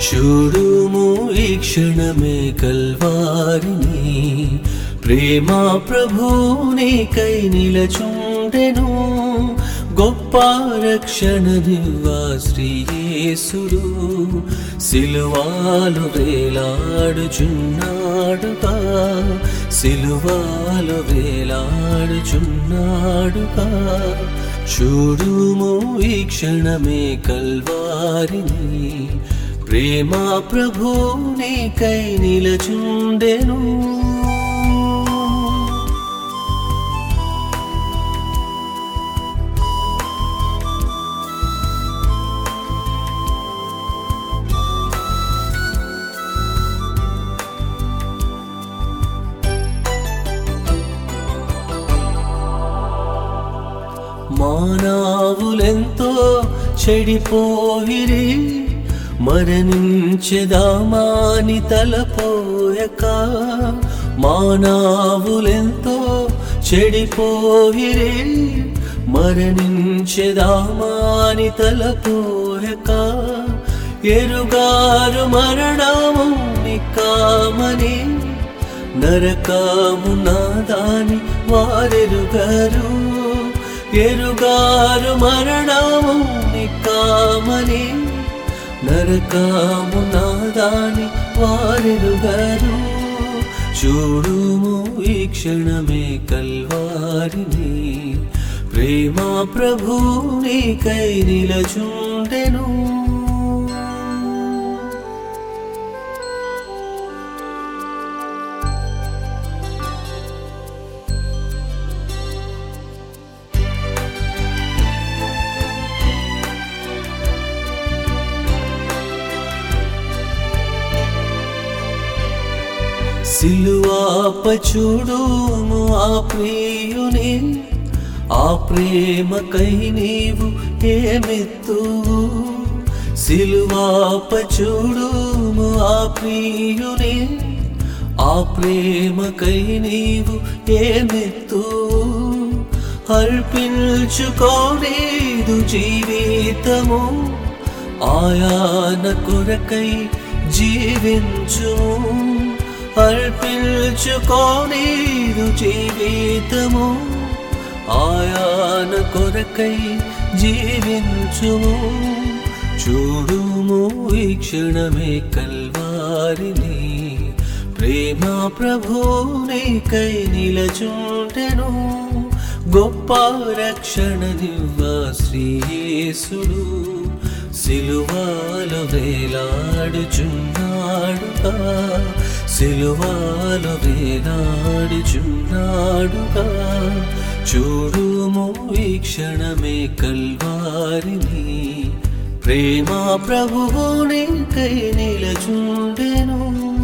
చూడుము ఈ క్షణమే కల్వారిని ప్రేమ ప్రభునికై నిలచుండెను గొప్ప రక్షణ దివ్వా శ్రీయేసుడు సిలువాలు వేలాడుచున్నాడుగా సిలువాలు వేలాడుచున్నాడుగా చూడుము ఈ క్షణమే కల్వారిని ప్రేమ ప్రభునికై నిలచుండెను మానవులెంతో చెడిపోయిరి మరణించెదామాని తలపోయక మానవులెంతో చెడిపోయిరి మరణించెదామాని తలపోయక ఎరుగారు మరణము నికామని నరకము నాదాని వారెరుగారు ఎరుగారు మరణము నికామని నరకము నాదాని వారెరుగారు చూడుము ఈ క్షణమే కల్వారిని ప్రేమ ప్రభునికై నిలచుండెను సిలువాప చూడుము ఆ ప్రియుని ఆ ప్రేమకై నీవు ఏమెత్తు సిలువాప చూడుము ఆ ప్రియుని ఆ ప్రేమకై నీవు ఏమెత్తు అర్పించుకోలేదు జీవితము ఆయాన కొరకై జీవించు అర్పించుకోలేదు జీవితము ఆయాన కొరకై జీవించుము చూడుము ఈ క్షణమే కల్వారిని ప్రేమ ప్రభునికై నిలచుంటెను గొప్ప రక్షణ దివ్వ శ్రీయేసుడు సిలువాలు వేలాడుచున్నాడుగా సిలువాలు వేలాడుచున్నాడుగా చూడుము ఈ క్షణమే కల్వారిని ప్రేమ ప్రభువుని కై నిలచుండెను